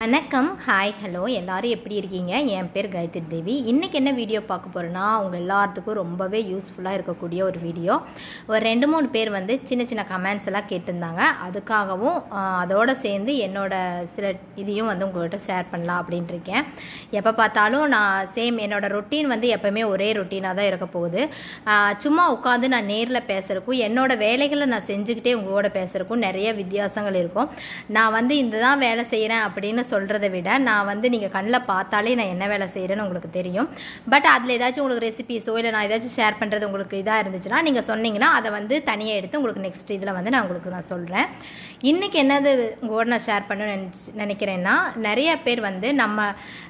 வணக்கம் hi hello எல்லாரும் எப்படி இருக்கீங்க என் பேர் காயத்ரி தேவி இன்றைக்கி என்ன வீடியோ பார்க்க போகிறேன்னா உங்கள் எல்லாத்துக்கும் ரொம்பவே யூஸ்ஃபுல்லாக இருக்கக்கூடிய ஒரு வீடியோ ஒரு ரெண்டு மூணு பேர் வந்து சின்ன சின்ன கமெண்ட்ஸ் எல்லாம் கேட்டிருந்தாங்க அதுக்காகவும் ஆஹ், அதோட சேர்ந்து என்னோட சில இதையும் வந்து உங்கள்கிட்ட ஷேர் பண்ணலாம் அப்படின்ட்டு இருக்கேன் எப்போ பார்த்தாலும் நான் சேம் என்னோட ரொட்டீன் வந்து எப்போவுமே ஒரே ரொட்டீனாக தான் இருக்க போகுது ஆஹ், சும்மா உட்காந்து நான் நேரில் பேசுகிறக்கும் என்னோட வேலைகளை நான் செஞ்சுக்கிட்டே உங்களோட பேசுகிறக்கும் நிறைய வித்தியாசங்கள் இருக்கும் நான் வந்து இந்த தான் வேலை செய்கிறேன் அப்படின்னு சொல்கிறத விட நான் வந்து நீங்கள் கண்ணில் பார்த்தாலே நான் என்ன வேலை செய்கிறேன்னு உங்களுக்கு தெரியும் பட் அதில் ஏதாச்சும் உங்களுக்கு ரெசிபிஸோ இல்லை நான் ஏதாச்சும் ஷேர் பண்ணுறது உங்களுக்கு இதாக இருந்துச்சுன்னா நீங்கள் சொன்னீங்கன்னா அதை வந்து தனியாக எடுத்து உங்களுக்கு நெக்ஸ்ட் இதில் வந்து நான் உங்களுக்கு நான் சொல்கிறேன் இன்றைக்கி என்னது உங்களோட நான் ஷேர் பண்ண நினச்சி நினைக்கிறேன்னா நிறைய பேர் வந்து நம்ம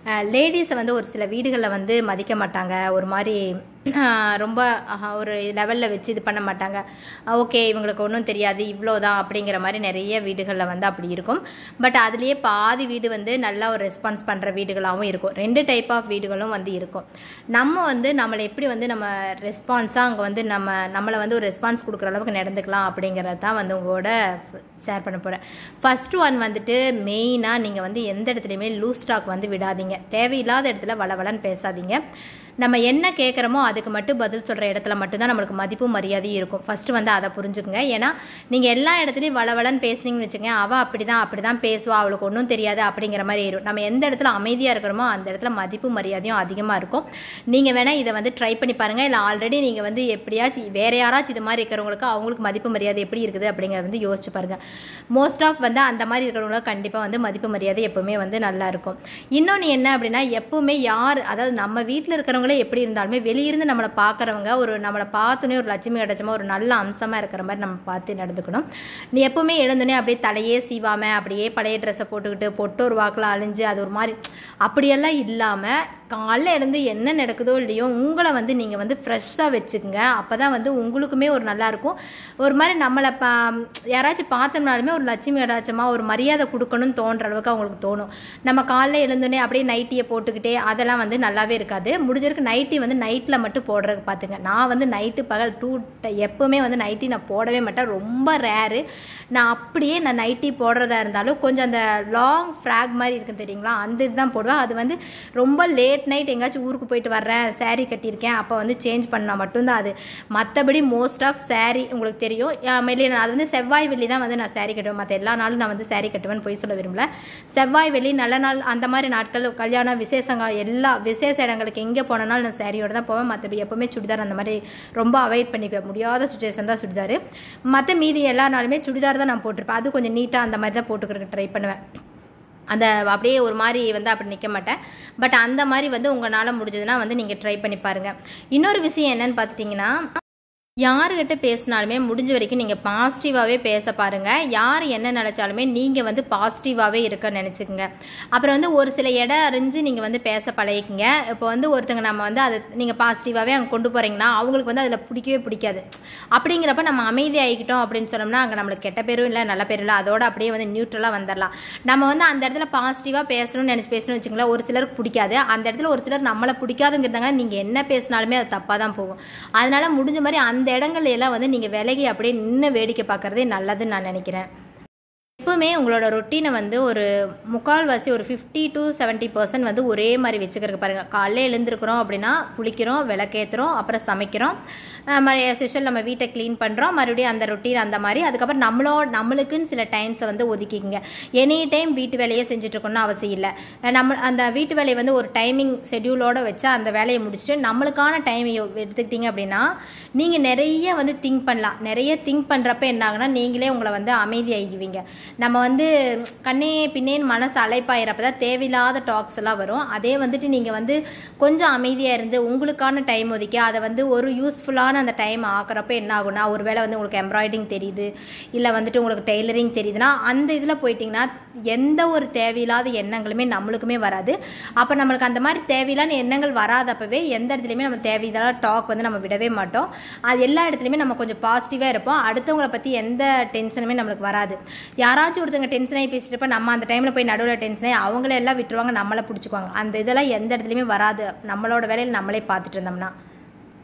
லேடிஸை வந்து ஒரு சில வீடுகளில் வந்து மதிக்க மாட்டாங்க ஒரு மாதிரி ஆஹ், ரொம்ப ஆஹ், ஒரு லெவலில் வச்சு இது பண்ண மாட்டாங்க ஓகே இவங்களுக்கு ஒன்றும் தெரியாது இவ்வளோதான் அப்படிங்கிற மாதிரி நிறைய வீடுகளில் வந்து அப்படி இருக்கும் பட் அதுலேயே பாதி வீடு வந்து நல்லா ஒரு ரெஸ்பான்ஸ் பண்ணுற வீடுகளாகவும் இருக்கும் ரெண்டு டைப் ஆஃப் வீடுகளும் வந்து இருக்கும் நம்ம வந்து நம்மளை எப்படி வந்து நம்ம ரெஸ்பான்ஸாக அங்கே வந்து நம்ம நம்மளை வந்து ஒரு ரெஸ்பான்ஸ் கொடுக்குற அளவுக்கு நடந்துக்கலாம் அப்படிங்கிறது தான் வந்து உங்களோட ஷேர் பண்ண போகிறேன் ஃபர்ஸ்ட் ஒன் வந்துட்டு மெயினாக நீங்கள் வந்து எந்த இடத்துலையுமே லூஸ் ஸ்டாக் வந்து விடாதீங்க தேவையில்லாத இடத்துல வளவலன்னு பேசாதீங்க நம்ம என்ன கேட்குறோமோ அதுக்கு மட்டும் பதில் சொல்கிற இடத்துல மட்டும்தான் நம்மளுக்கு மதிப்பும் மரியாதையும் இருக்கும் ஃபஸ்ட்டு வந்து அதை புரிஞ்சுக்குங்க ஏன்னா நீங்கள் எல்லா இடத்துலையும் வளவலன்னு பேசுனீங்கன்னு வச்சுங்க அவள் அப்படி தான் அப்படி தான் பேசுவா அவளுக்கு ஒன்றும் தெரியாது அப்படிங்கிற மாதிரி இருக்கும் நம்ம எந்த இடத்துல அமைதியாக இருக்கிறோமோ அந்த இடத்துல மதிப்பு மரியாதையும் அதிகமாக இருக்கும் நீங்கள் வேணால் இதை வந்து ட்ரை பண்ணி பாருங்கள் இல்லை ஆல்ரெடி நீங்கள் வந்து எப்படியாச்சும் வேறு யாராச்சும் இது மாதிரி இருக்கிறவங்களுக்கு அவங்களுக்கு மதிப்பு மரியாதை எப்படி இருக்குது அப்படிங்கிறத வந்து யோசிச்சு பாருங்கள் மோஸ்ட் ஆஃப் வந்து அந்த மாதிரி இருக்கிறவங்களுக்கு கண்டிப்பாக வந்து மதிப்பு மரியாதை எப்போவுமே வந்து நல்லா இருக்கும் இன்னொன்று என்ன அப்படின்னா எப்பவுமே யார் அதாவது நம்ம வீட்டில் இருக்கிறவங்களே எப்படி இருந்தாலுமே வெளியிருந்து நம்மளை பார்க்குறவங்க ஒரு நம்மளை பார்த்தோன்னே ஒரு லட்சுமி கிடைச்சமா ஒரு நல்ல அம்சமாக இருக்கிற மாதிரி நம்ம பார்த்து நடந்துக்கணும் நீ எப்பவுமே எழுந்தோடனே அப்படியே தலையே சீவாமல் அப்படியே பழைய ட்ரெஸ்ஸை போட்டுக்கிட்டு பொட்டு ஒரு வாக்கில் அழிஞ்சு அது ஒரு மாதிரி அப்படியெல்லாம் இல்லாமல் காலைல எழுந்து என்ன நடக்குதோ இல்லையோ உங்களை வந்து நீங்கள் வந்து ஃப்ரெஷ்ஷாக வச்சுக்கோங்க அப்போ தான் வந்து உங்களுக்குமே ஒரு நல்லாயிருக்கும் ஒரு மாதிரி நம்மளை பா யாராச்சும் பார்த்தோம்னாலுமே ஒரு லட்சுமி கடாச்சமாக ஒரு மரியாதை கொடுக்கணும்னு தோன்ற அளவுக்கு அவங்களுக்கு தோணும் நம்ம காலைல எழுந்தோடனே அப்படியே நைட்டியை போட்டுக்கிட்டே அதெல்லாம் வந்து நல்லாவே இருக்காது முடிஞ்சவரைக்கும் நைட்டி வந்து நைட்டில் மட்டும் போடுறதுக்கு பார்த்துங்க நான் வந்து நைட்டு பகல் டூ எப்போவுமே வந்து நைட்டி நான் போடவே மாட்டேன் ரொம்ப ரேரு நான் அப்படியே நான் நைட்டி போடுறதா இருந்தாலும் கொஞ்சம் அந்த லாங் ஃப்ராக் மாதிரி இருக்கும் தெரியுங்களா அந்த இதுதான் போடுவேன் அது வந்து ரொம்ப லேட் நைட் எங்கேயாச்சும் ஊருக்கு போயிட்டு வர்றேன் saree கட்டியிருக்கேன் அப்போ வந்து சேஞ்ச் பண்ணால் மட்டும்தான் அது மற்றபடி மோஸ்ட் ஆஃப் saree உங்களுக்கு தெரியும் மேலே அது வந்து செவ்வாய் வெள்ளி தான் வந்து நான் saree கட்டுவேன் மற்ற எல்லா நாளும் நான் வந்து saree கட்டுவேன் போய் சொல்ல விரும்பல செவ்வாய் வெள்ளி நல்ல நாள் அந்த மாதிரி நாட்கள் கல்யாணம் விசேஷங்கள் எல்லா விசேஷ இடங்களுக்கு எங்கே போனாலும் நான் சாரியோட தான் போவேன் மற்றபடி எப்போவுமே சுடிதார் அந்த மாதிரி ரொம்ப அவாய்ட் பண்ணிக்க முடியாத சுச்சுவேஷன் தான் சுடிதார் மற்ற மீதி எல்லா நாளுமே சுடிதார் தான் நான் போட்டிருப்பேன் அது கொஞ்சம் நீட்டாக அந்த மாதிரி தான் போட்டுக்கிறதுக்கு ட்ரை பண்ணுவேன் அந்த அப்படியே ஒரு மாதிரி வந்து அப்படி நிற்க மாட்டேன் பட் அந்த மாதிரி வந்து உங்களால் முடிஞ்சதுன்னா வந்து நீங்கள் ட்ரை பண்ணி பாருங்கள் இன்னொரு விஷயம் என்னன்னு பார்த்துட்டிங்கன்னா யாருக்கிட்ட பேசினாலுமே முடிஞ்ச வரைக்கும் நீங்கள் பாசிட்டிவாகவே பேச பாருங்கள் யார் என்ன நினச்சாலுமே நீங்கள் வந்து பாசிட்டிவாகவே இருக்க நினச்சிக்கோங்க அப்புறம் வந்து ஒரு சில இடம் அறிஞ்சு நீங்கள் வந்து பேச பழகிக்கங்க இப்போ வந்து ஒருத்தங்க நம்ம வந்து அதை நீங்கள் பாசிட்டிவாகவே அங்கே கொண்டு போகிறீங்கன்னா அவங்களுக்கு வந்து அதில் பிடிக்கவே பிடிக்காது அப்படிங்கிறப்ப நம்ம அமைதி ஆகிக்கிட்டோம் அப்படின்னு சொன்னோம்னா அங்கே நம்மளுக்கு கெட்ட பேரும் இல்லை நல்ல பேரும் இல்லை அதோட அப்படியே வந்து நியூட்ரலாக வந்துடலாம் நம்ம வந்து அந்த இடத்துல பாசிட்டிவாக பேசணும்னு நினச்சி பேசணும்னு வச்சுங்களேன் ஒரு சிலருக்கு பிடிக்காது அந்த இடத்துல ஒரு சிலர் நம்மளை பிடிக்காதுங்கிறதாங்க நீங்கள் என்ன பேசினாலுமே அது தப்பாக தான் போகும் அதனால முடிஞ்ச மாதிரி அந்த இடங்கள்ல எல்லாம் வந்து நீங்கள் விலகி அப்படியே நின்று வேடிக்கை பார்க்குறதே நல்லதுன்னு நான் நினைக்கிறேன் எப்பவுமே உங்களோட ரொட்டீனை வந்து ஒரு முக்கால்வாசி ஒரு ஃபிஃப்டி டு செவன்ட்டி பர்சன்ட் வந்து ஒரே மாதிரி வச்சுக்கிறதுக்கு பாருங்கள் காலைல எழுந்திருக்கிறோம் அப்படின்னா குளிக்கிறோம் விளக்கேற்றுறோம் அப்புறம் சமைக்கிறோம் ஸ்பெஷல் நம்ம வீட்டை க்ளீன் பண்ணுறோம் மறுபடியும் அந்த ரொட்டீன் அந்த மாதிரி அதுக்கப்புறம் நம்மளோ நம்மளுக்குன்னு சில டைம்ஸை வந்து ஒதுக்கிக்கங்க எனி டைம் வீட்டு வேலையே செஞ்சுட்டு இருக்கணும்னு அவசியம் இல்லை நம்ம அந்த வீட்டு வேலையை வந்து ஒரு டைமிங் ஷெட்யூலோடு வச்சா அந்த வேலையை முடிச்சுட்டு நம்மளுக்கான டைம் எடுத்துக்கிட்டீங்க அப்படின்னா நீங்கள் நிறைய வந்து திங்க் பண்ணலாம் நிறைய திங்க் பண்ணுறப்ப என்ன ஆகுனா நீங்களே உங்களை வந்து அமைதியாகிக்குவீங்க நம்ம வந்து கண்ணே பின்னேன்னு மனசு அலைப்பாயிரப்ப தான் தேவையில்லாத டாக்ஸ் எல்லாம் வரும் அதே வந்துட்டு நீங்கள் வந்து கொஞ்சம் அமைதியாக இருந்து உங்களுக்கான டைம் ஒதுக்கி அதை வந்து ஒரு யூஸ்ஃபுல்லான அந்த டைம் ஆக்குறப்ப என்ன ஆகும்னா ஒரு வேளை வந்து உங்களுக்கு எம்ப்ராய்டிங் தெரியுது இல்லை வந்துட்டு உங்களுக்கு டெய்லரிங் தெரியுதுன்னா அந்த இதில் போயிட்டிங்கன்னா எந்த ஒரு தேவையில்லாத எண்ணங்களுமே நம்மளுக்குமே வராது அப்போ நம்மளுக்கு அந்த மாதிரி தேவையில்லாத எண்ணங்கள் வராதப்பவே எந்த இடத்துலையுமே நம்ம தேவையில்லாத டாக் வந்து நம்ம விடவே மாட்டோம் அது எல்லா இடத்துலையுமே நம்ம கொஞ்சம் பாசிட்டிவாக இருப்போம் அடுத்தவங்களை பற்றி எந்த டென்ஷனுமே நம்மளுக்கு வராது யாராச்சும் ஒருத்தங்க டென்ஷன் ஆகி பேசிட்டு நம்ம அந்த டைமில் போய் நடுவில் டென்ஷன் ஆகி அவங்கள எல்லாம் விட்டுருவாங்க நம்மளை பிடிச்சிக்குவாங்க அந்த இதெல்லாம் எந்த இடத்துலையுமே வராது நம்மளோட வேலையில் நம்மளே பார்த்துட்டு இருந்தோம்னா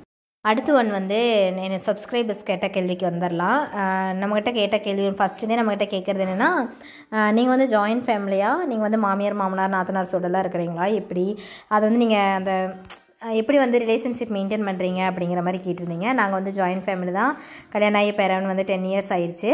அடுத்து ஒன் வந்து என்ன சப்ஸ்கிரைபர்ஸ் கேட்ட கேள்விக்கு வந்துடலாம் அஹ் நம்மக்கிட்ட கேட்ட கேள்வி ஃபஸ்ட்டுனே நம்மக்கிட்ட கேட்குறது என்னென்னா நீங்கள் வந்து ஜாயின்ட் ஃபேமிலியாக நீங்கள் வந்து மாமியார் மாமனார் நாத்தனார் சொல்லலாம் இருக்கிறீங்களா எப்படி அது வந்து நீங்கள் அந்த அஹ் எப்படி வந்து ரிலேஷன்ஷிப் மெயின்டைன் பண்ணுறீங்க அப்படிங்கிற மாதிரி கேட்டிருந்தீங்க நாங்கள் வந்து ஜாயின்ட் ஃபேமிலி தான் கல்யாணம் ஆகி பேரன் வந்து டென் இயர்ஸ் ஆயிடுச்சு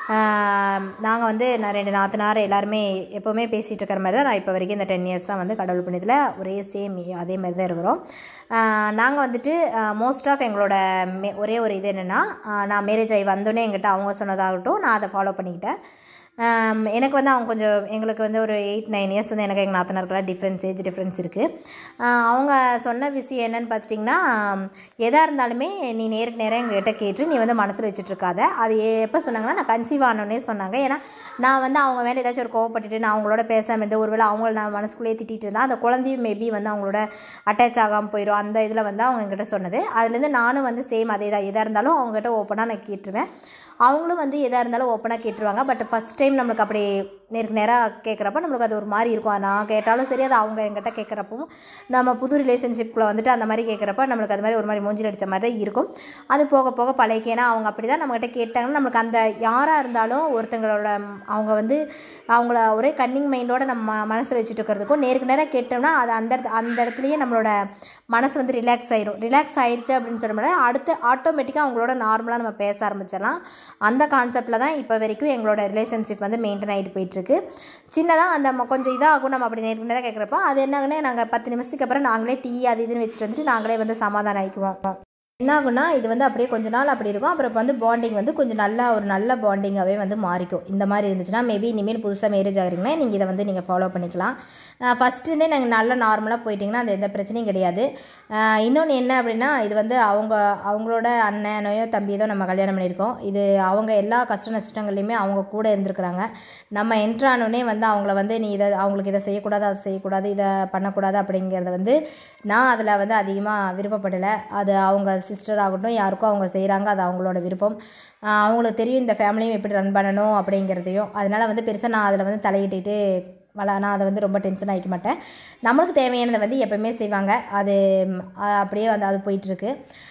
நாங்கள் வந்து நான் ரெண்டு நாத்தனார் எல்லாருமே எப்போவுமே பேசிகிட்டு இருக்கிற மாதிரி தான் நான் இப்போ வரைக்கும் இந்த டென் இயர்ஸ் தான் வந்து கடவுள் புண்ணியத்தில் ஒரே சேம் அதே மாதிரி தான் இருக்கிறோம் நாங்கள் வந்துட்டு மோஸ்ட் ஆஃப் எங்களோட மே ஒரே ஒரு இது என்னென்னா நான் மேரேஜ் ஆகி வந்தோடனே எங்கிட்ட அவங்க சொன்னதாகட்டும் நான் அதை ஃபாலோ பண்ணிக்கிட்டேன் ஆம், எனக்கு வந்து அவங்க கொஞ்சம் எங்களுக்கு வந்து ஒரு எயிட் நைன் இயர்ஸ் வந்து எனக்கு எங்கள் நாத்தனாருக்கெல்லாம் டிஃப்ரென்ஸ் ஏஜ் டிஃப்ரென்ஸ் இருக்குது அவங்க சொன்ன விஷயம் என்னன்னு பார்த்துட்டிங்கன்னா எதாக இருந்தாலுமே நீ நேருக்கு நேராக எங்ககிட்ட கேட்டு நீ வந்து மனசில் வச்சுட்ருக்காத அது எப்போ சொன்னாங்கன்னா நான் கன்சீவ் ஆனோடனே சொன்னாங்க ஏன்னா நான் வந்து அவங்க மேலே ஏதாச்சும் ஒரு கோவப்பட்டுட்டு நான் அவங்களோட பேசாமல் இருந்து ஒருவேளை அவங்கள நான் மனசுக்குள்ளேயே திட்டிட்டு இருந்தேன் அந்த குழந்தையும் மேபி வந்து அவங்களோட அட்டாச் ஆகாமல் போயிடும் அந்த இதில் வந்து அவங்க என்கிட்ட சொன்னது அதுலேருந்து நானும் வந்து சேம் அதே தான் எதாக இருந்தாலும் அவங்ககிட்ட ஓப்பனாக நான் கேட்டுருவேன் அவங்களும் வந்து எதாக இருந்தாலும் ஓப்பனாக கேட்டுருவாங்க பட் ஃபஸ்ட் டைம் நம்மளுக்கு அப்படி நேருக்கு நேராக கேட்குறப்ப நம்மளுக்கு அது ஒரு மாதிரி இருக்கும் அது நான் கேட்டாலும் சரி அது அவங்க என்கிட்ட கேட்குறப்பவும் நம்ம புது ரிலேஷன்ஷிப்பில் வந்துட்டு அந்த மாதிரி கேட்குறப்ப நம்மளுக்கு அது மாதிரி ஒரு மாதிரி மூஞ்சில் அடித்த மாதிரி தான் இருக்கும் அது போக போக பழகி ஏன்னா அவங்க அப்படி தான் நம்மகிட்ட கேட்டாங்கன்னா நம்மளுக்கு அந்த யாராக இருந்தாலும் ஒருத்தங்களோட ம், அவங்க வந்து அவங்கள ஒரே கன்னிங் மைண்டோட நம்ம மனசில் வச்சுட்டு இருக்கிறதுக்கும் நேருக்கு நேராக கேட்டோம்னா அது அந்த இடத்து- அந்த இடத்துலையே நம்மளோட மனசு வந்து ரிலாக்ஸ் ஆயிரும் ரிலாக்ஸ் ஆயிடுச்சு அப்படின்னு சொல்லும்போது அடுத்து ஆட்டோமேட்டிக்காக அவங்களோட நார்மலாக நம்ம பேச ஆரம்பிச்சிடலாம் அந்த கான்செப்டில் தான் இப்போ வரைக்கும் எங்களோட ரிலேஷன்ஷிப் வந்து மெயின்டைன் ஆகிட்டு போயிட்டுருக்கு சின்னதாக அந்த ம- கொஞ்சம் இதாகும் நம்ம அப்படி நேருக்கு நேராக கேட்குறப்ப அது என்னங்கன்னா நாங்கள் பத்து நிமிஷத்துக்கு அப்புறம் நாங்களே டீ அது இதுன்னு வச்சுட்டு வந்துட்டு நாங்களே வந்து சமாதானம் ஆகிக்குவோம் என்ன ஆகும்னா இது வந்து அப்படியே கொஞ்ச நாள் அப்படி இருக்கும் அப்புறம் இப்ப வந்து பாண்டிங் வந்து கொஞ்சம் நல்லா ஒரு நல்ல பாண்டிங்காகவே வந்து மாறிக்கும் இந்த மாதிரி இருந்துச்சுன்னா மேபி இனிமேல் புதுசாக மேரேஜ் ஆகுறீங்கன்னா நீங்கள் இதை வந்து நீங்கள் ஃபாலோ பண்ணிக்கலாம் ஃபஸ்ட்டுருந்தே நாங்கள் நல்லா நார்மலாக போயிட்டிங்கன்னா அந்த எந்த பிரச்சனையும் கிடையாது இன்னொன்று என்ன அப்படின்னா இது வந்து அவங்க அவங்களோட அண்ணனையோ தம்பியதோ நம்ம கல்யாணம் பண்ணியிருக்கோம் இது அவங்க எல்லா கஷ்ட நஷ்டங்கள்லையுமே அவங்க கூட இருந்திருக்கிறாங்க நம்ம என்ட்ரானோடனே வந்து அவங்கள வந்து நீ இதை அவங்களுக்கு இதை செய்யக்கூடாது அதை செய்யக்கூடாது இதை பண்ணக்கூடாது அப்படிங்கிறத வந்து நான் அதில் வந்து அதிகமாக விருப்பப்படலை அது அவங்க சிஸ்டர் ஆகட்டும் யாருக்கும் அவங்க செய்கிறாங்க அது அவங்களோட விருப்பம் ஆஹ் அவங்களுக்கு தெரியும் இந்த ஃபேமிலியும் எப்படி ரன் பண்ணணும் அப்படிங்கிறதையும் அதனால் வந்து பெருசாக நான் அதில் வந்து தலையிட்டுட்டு வள நான் அதை வந்து ரொம்ப டென்ஷன் ஆகிக்க மாட்டேன் நம்மளுக்கு தேவையானதை வந்து எப்போவுமே செய்வாங்க அது ம், அ- அப்படியே வந்து அது போயிட்டுருக்கு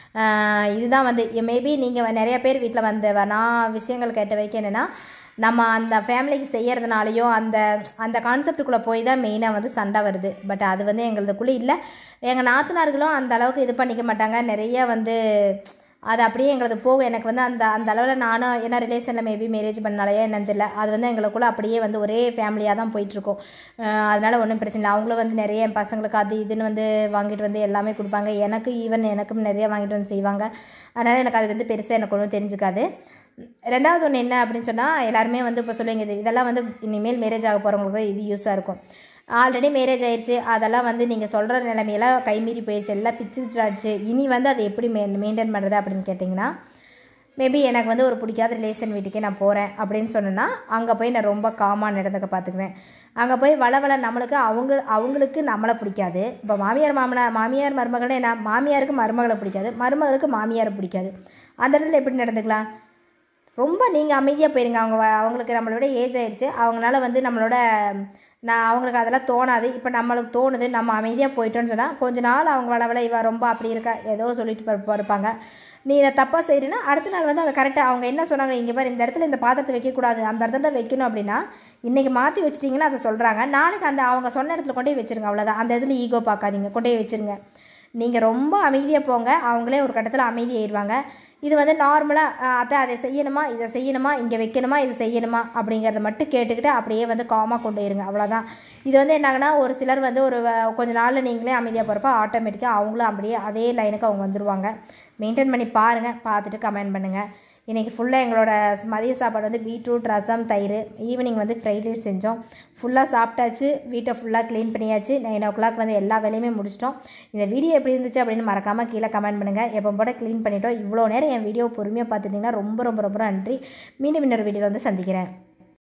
இதுதான் வந்து மேபி நீங்கள் நிறைய பேர் வீட்டில் வந்து வ- நான் விஷயங்கள் கேட்ட வரைக்கும் என்னென்னா நம்ம அந்த ஃபேமிலிக்கு செய்யறதுனாலையும் அந்த அந்த கான்செப்டுக்குள்ளே போய் தான் மெயினாக வந்து சண்டை வருது பட் அது வந்து எங்களுதுக்குள்ளே இல்லை எங்கள் நாத்தனார்களும் அந்த அளவுக்கு இது பண்ணிக்க மாட்டாங்க நிறைய வந்து அது அப்படியே எங்களது போகும் எனக்கு வந்து அந்த அந்த அளவில் நானும் என்ன ரிலேஷனில் மேபி மேரேஜ் பண்ணாலையோ என்னன்னு தெரியல அது வந்து எங்களுக்குள்ள அப்படியே வந்து ஒரே ஃபேமிலியாக தான் போயிட்டுருக்கோம் அதனால் ஒன்றும் பிரச்சனை இல்லை அவங்களும் வந்து நிறைய என் பசங்களுக்கு அது இதுன்னு வந்து வாங்கிட்டு வந்து எல்லாமே கொடுப்பாங்க எனக்கு ஈவன் எனக்கும் நிறைய வாங்கிட்டு வந்து செய்வாங்க அதனால் எனக்கு அது வந்து பெருசாக எனக்கு ஒன்றும் தெரிஞ்சுக்காது ரெண்டாவது ஒன்று என்ன அப்படின்னு சொன்னால் எல்லாருமே வந்து இப்போ சொல்லுவீங்க இது இதெல்லாம் வந்து இனிமேல் மேரேஜ் ஆக போகிறவங்களுக்கு தான் இது யூஸாக இருக்கும் ஆல்ரெடி மேரேஜ் ஆயிடுச்சு அதெல்லாம் வந்து நீங்கள் சொல்கிற நிலைமையெல்லாம் கைமீறி போயிடுச்சு எல்லாம் பிச்சுச்சாச்சு இனி வந்து அதை எப்படி மெ மெயின்டைன் பண்ணுறது அப்படின்னு கேட்டிங்கன்னா மேபி எனக்கு வந்து ஒரு பிடிக்காத ரிலேஷன் வீட்டுக்கே நான் போகிறேன் அப்படின்னு சொன்னேன்னா அங்கே போய் நான் ரொம்ப காமாக நடந்துக்க பார்த்துக்குவேன் அங்கே போய் வளவள நம்மளுக்கு அவங்க அவங்களுக்கு நம்மளை பிடிக்காது இப்போ மாமியார் மாமனார் மாமியார் மருமகள்னு என்ன மாமியாருக்கு மருமகளை பிடிக்காது மருமகளுக்கு மாமியாரை பிடிக்காது அந்த இடத்துல எப்படி நடந்துக்கலாம் ரொம்ப நீங்கள் அமைதியாக போயிருங்க அவங்க வ- அவங்களுக்கு நம்மளோட ஏஜ் ஆயிடுச்சு அவங்களால வந்து நம்மளோட நான் அவங்களுக்கு அதெல்லாம் தோணாது இப்போ நம்மளுக்கு தோணுது நம்ம அமைதியாக போயிட்டோன்னு சொன்னால் கொஞ்ச நாள் அவங்க வளவள இவ ரொம்ப அப்படி இருக்கா ஏதோ சொல்லிட்டு ப- இருப்பாங்க நீ இதை தப்பாக செய்கிறீன்னா அடுத்த நாள் வந்து அதை கரெக்டாக அவங்க என்ன சொன்னாங்க இங்கே பாரு இந்த இடத்துல இந்த பாத்திரத்தை வைக்கக்கூடாது அந்த இடத்துல தான் வைக்கணும் அப்படின்னா இன்றைக்கி மாற்றி வச்சிட்டிங்கன்னா அதை சொல்கிறாங்க நாளைக்கு அந்த அவங்க சொன்ன இடத்துல கொண்டு போய் வச்சிருங்க அவ்வளோதான் அந்த இடத்துல ஈகோ பார்க்காதீங்க கொண்டு போய் வச்சிருங்க நீங்கள் ரொம்ப அமைதியாக போங்க அவங்களே ஒரு கட்டத்தில் அமைதியாயிருவாங்க இது வந்து நார்மலாக அத்தை அதை செய்யணுமா இதை செய்யணுமா இங்கே வைக்கணுமா இது செய்யணுமா அப்படிங்கிறத மட்டும் கேட்டுக்கிட்டு அப்படியே வந்து காமாக கொண்டு போயிருங்க அவ்வளோதான் இது வந்து என்னாங்கன்னா ஒரு சிலர் வந்து ஒரு வ- கொஞ்ச நாளில் நீங்களே அமைதியாக போகிறப்ப ஆட்டோமேட்டிக்காக அவங்களும் அப்படியே அதே லைனுக்கு அவங்க வந்துடுவாங்க மெயின்டைன் பண்ணி பாருங்கள் பார்த்துட்டு கமெண்ட் பண்ணுங்கள் இன்றைக்கி ஃபுல்லாக எங்களோட மதிய சாப்பாடு வந்து பீட்ரூட் ரசம் தயிர் ஈவினிங் வந்து ஃப்ரைட் ரைஸ் செஞ்சோம் ஃபுல்லாக சாப்பிட்டாச்சு வீட்டை ஃபுல்லாக க்ளீன் பண்ணியாச்சு நைன் ஓ கிளாக் வந்து எல்லா வேலையுமே முடிச்சிட்டோம் இந்த வீடியோ எப்படி இருந்துச்சு அப்படின்னு மறக்காமல் கீழே கமெண்ட் பண்ணுங்கள் எப்போ போட க்ளீன் பண்ணிட்டோம் இவ்வளோ நேரம் என் வீடியோ பொறுமையாக பார்த்துட்டிங்கன்னா ரொம்ப ரொம்ப ரொம்ப நன்றி மீண்டும் இன்னொரு வீடியோவில் வந்து சந்திக்கிறேன்